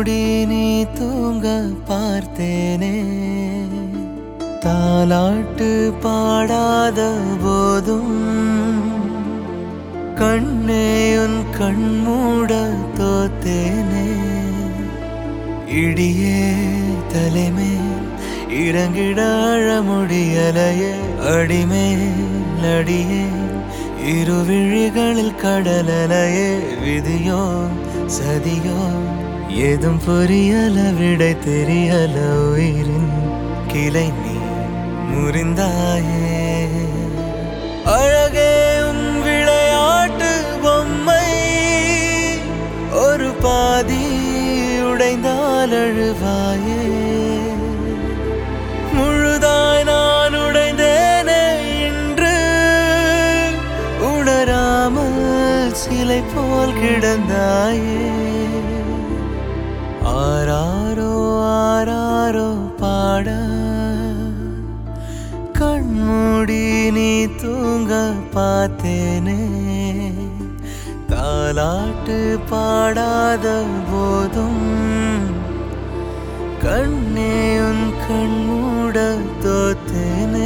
கண்மூடி நீ தூங்க பார்த்தேனே தாலாட்டு பாடாத போதும் கண்ணே உன் கண்மூட தோத்தேனே இடியே தலைமேல் இறங்கிட அழ முடியலையே அடிமேல் அடியே இரு விழிகளில் கடலலையே விதியோ சதியோ ஏதும் புரியல விடை தெரியல உயிரின் கிளை நீ முறிந்தாயே அழகே உன் விளையாட்டு பொம்மை ஒரு பாதி உடைந்தால் அழுவாயே முழுதாய் நான் உடைந்தேனே இன்று உணராமல் சிலை போல் கிடந்தாயே ஆராரோ ஆராரோ பாட கண்மூடி நீ தூங்க பார்த்தேனே தாலாட்டு பாடாத போதும் கண்ணே உன் கண்மூட தோத்தேனே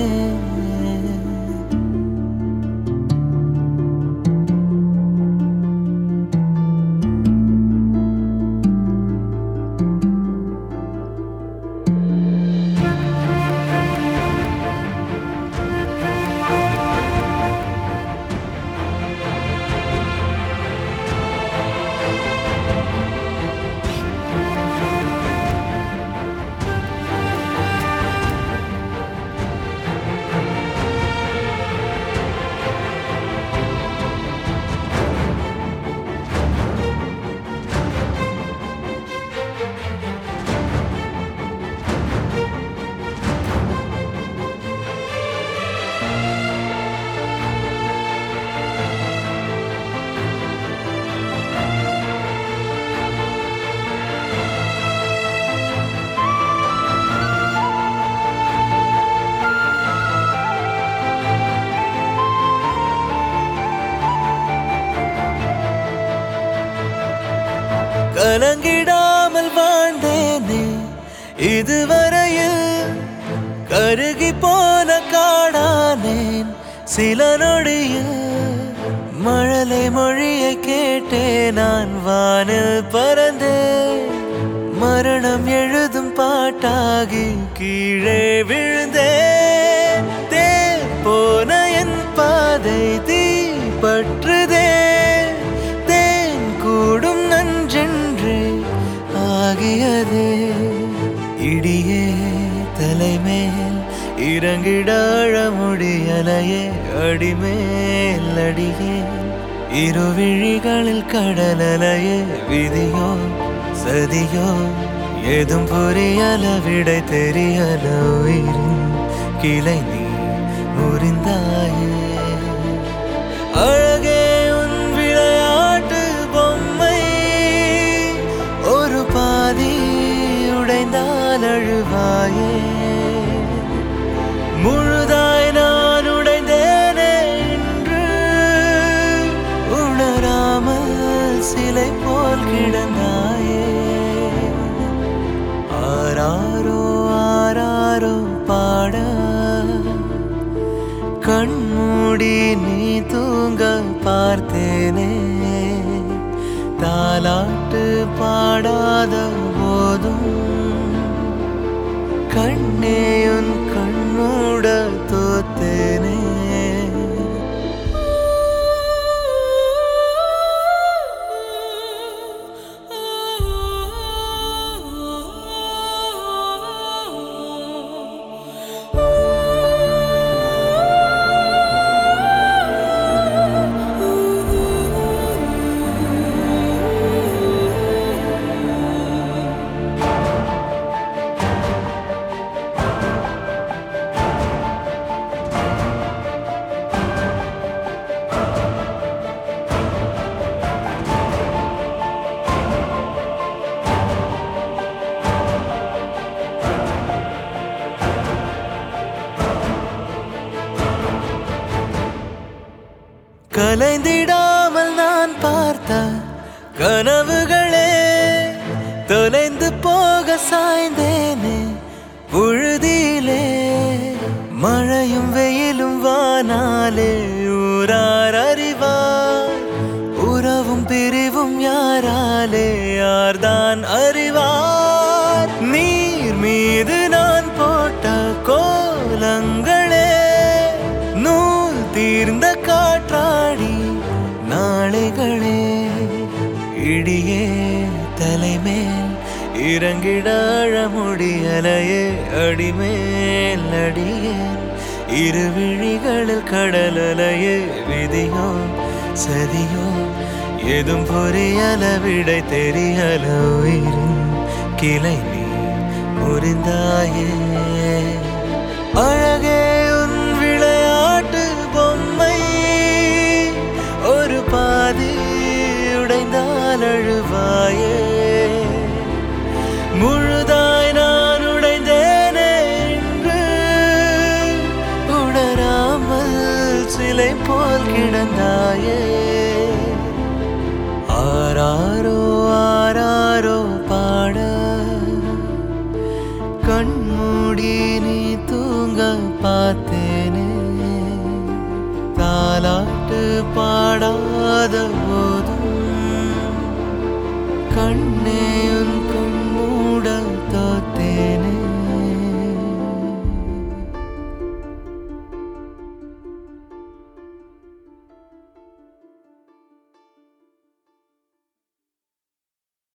கலங்கிடாமல் வாழ்ந்தேனே இதுவரையில் கருகி போன காடானேன் சில நொடியில் மழலை மொழியை கேட்டே நான் வானில் பறந்தேன் மரணம் எழுதும் பாட்டாகி கீழே விழுந்தேன் தேர் போன என் பாதை தீ பற்றுதே தேன் கூடும் நன்றென்று ஆகியதே இடியே தலைமேல் இறங்கிட அழ முடியலையே அடிமேல் அடியே இரு விழிகளில் கடலலையே விதியோ சதியோ ஏதும் புரியல விடை தெரியல உயிரின் கிளை நீ முறிந்தாயே அழகே உன் விளையாட்டு பொம்மை ஒரு பாதி உடைந்தால் அழுவாயே முழுதாய் நான் உடைந்தேனே இன்று உணராமல் சிலை போல் கிடந்தாயே ஆராரோ ஆராரோ பாட கண்மூடி நீ தூங்க பார்த்தேனே தாலாட்டு பாடாத போதும் கண்ணே உன் கண்மூட தோத்தேனே கலைந்திடாமல் நான் பார்த்த கனவுகளே தொலைந்து உனக்காக சாய்ந்தேனே புழுதியிலே மழையும் வெயிலும் வானாலே ஊரார் அறிவார் உறவும் பிரிவும் யாராலே யார்தான் அறிவார் நீர் மீது நான் போட்ட கோலங்களே நூல் தீர்ந்த காற்றாடி நாளைகளே இடியே தலைமேல் இறங்கிட அழ முடியலையே அடிமேல் அடியேன் இரு விழிகளில் கடலலையே விதியோ சதியோ எதும் புரியல விடை தெரியல உயிரின் கிளை நீ முறிந்தாயே அழகே உன் விளையாட்டு பொம்மை ஒரு பாதி உடைந்தால் அழுவாயே முழுதாய் நான் உடைந்தேனே என்று உணராமல் சிலை போல் கிடந்தாயே ஆராரோ ஆராரோ பாட கண்மூடி நீ தூங்க பார்த்தேனே தாலாட்டு பாடாத போதும் கண்ணே